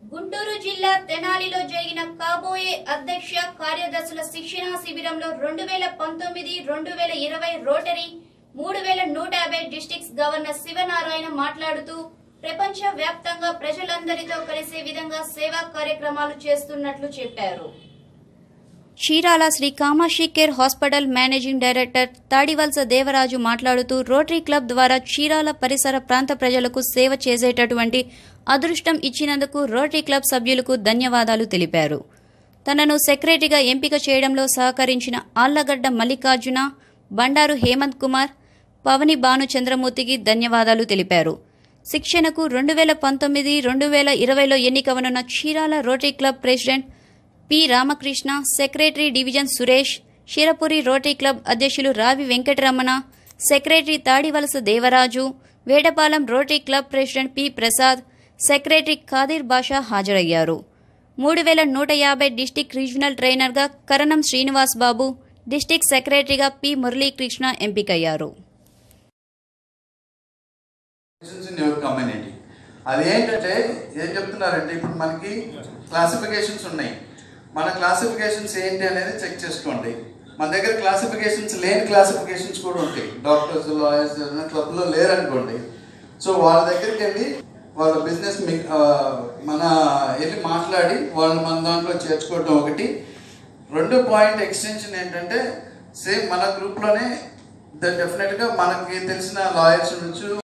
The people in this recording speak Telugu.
గుంటూరు జిల్లా తెనాలిలో జరిగిన కాబోయే అధ్యక్ష కార్యదర్శుల శిక్షణా శిబిరంలో రెండు వేల పంతొమ్మిది రెండు వేల ఇరవై రోటరీ మూడు వేల నూట యాభై డిస్టిక్స్ గవర్నర్ శివనారాయణ మాట్లాడుతూ ప్రపంచ వ్యాప్తంగా ప్రజలందరితో కలిసే విధంగా సేవా కార్యక్రమాలు చేస్తున్నట్లు చెప్పారు Chirala Sri Kamakshi care hospital managing director Tadivalasa Devaraju మాట్లాడుతూ రోటరీ క్లబ్ ద్వారా చీరాల పరిసర ప్రాంత ప్రజలకు సేవ చేసేటటువంటి అదృష్టం ఇచ్చినందుకు రోటరీ క్లబ్ సభ్యులకు ధన్యవాదాలు తెలిపారు తనను సెక్రటరీగా ఎంపిక చేయడంలో సహకరించిన ఆళ్లగడ్డ మల్లికార్జున బండారు హేమంత్ కుమార్ పవని భాను చంద్రమూర్తికి ధన్యవాదాలు తెలిపారు శిక్షణకు రెండు వేల పంతొమ్మిది రెండు వేల ఇరవైలో ఎన్నికవనున్న Chirala rotary club president P Ramakrishna secretary division Suresh Shirapuri rotary club అధ్యక్షులు Ravi Venkataramana secretary Tadivalasa Devaraju Vetapalem rotary club president P Prasad secretary Khadir Basha హాజరయ్యారు మూడు వేల నూట యాభై డిస్టిక్ రీజనల్ ట్రైనర్గా కరణం శ్రీనివాస్ బాబు డిస్టిక్ సెక్రటరీగా పి మురళీకృష్ణ ఎంపికయ్యారు ఇన్ యువర్ కమ్యూనిటీ అది ఏంటంటే ఏం చెప్తున్నారంటే ఇప్పుడు మనకి క్లాసిఫికేషన్స్ ఉన్నాయి మన క్లాసిఫికేషన్స్ ఏంటి అనేది చెక్ చేసుకోండి మన దగ్గర క్లాసిఫికేషన్స్ లేని క్లాసిఫికేషన్స్ కూడా ఉంటాయి డాక్టర్స్ లాయర్స్ క్లబ్లో లేరనుకోండి సో వాళ్ళ దగ్గరికి వెళ్ళి వాళ్ళ బిజినెస్ మన వెళ్ళి మాట్లాడి వాళ్ళని మన దాంట్లో చేర్చుకోవడం ఒకటి రెండో పాయింట్ ఎక్స్టెన్షన్ ఏంటంటే సేమ్ మన గ్రూప్లోనే డెఫినెట్గా మనకి తెలిసిన లాయర్స్ ఉండొచ్చు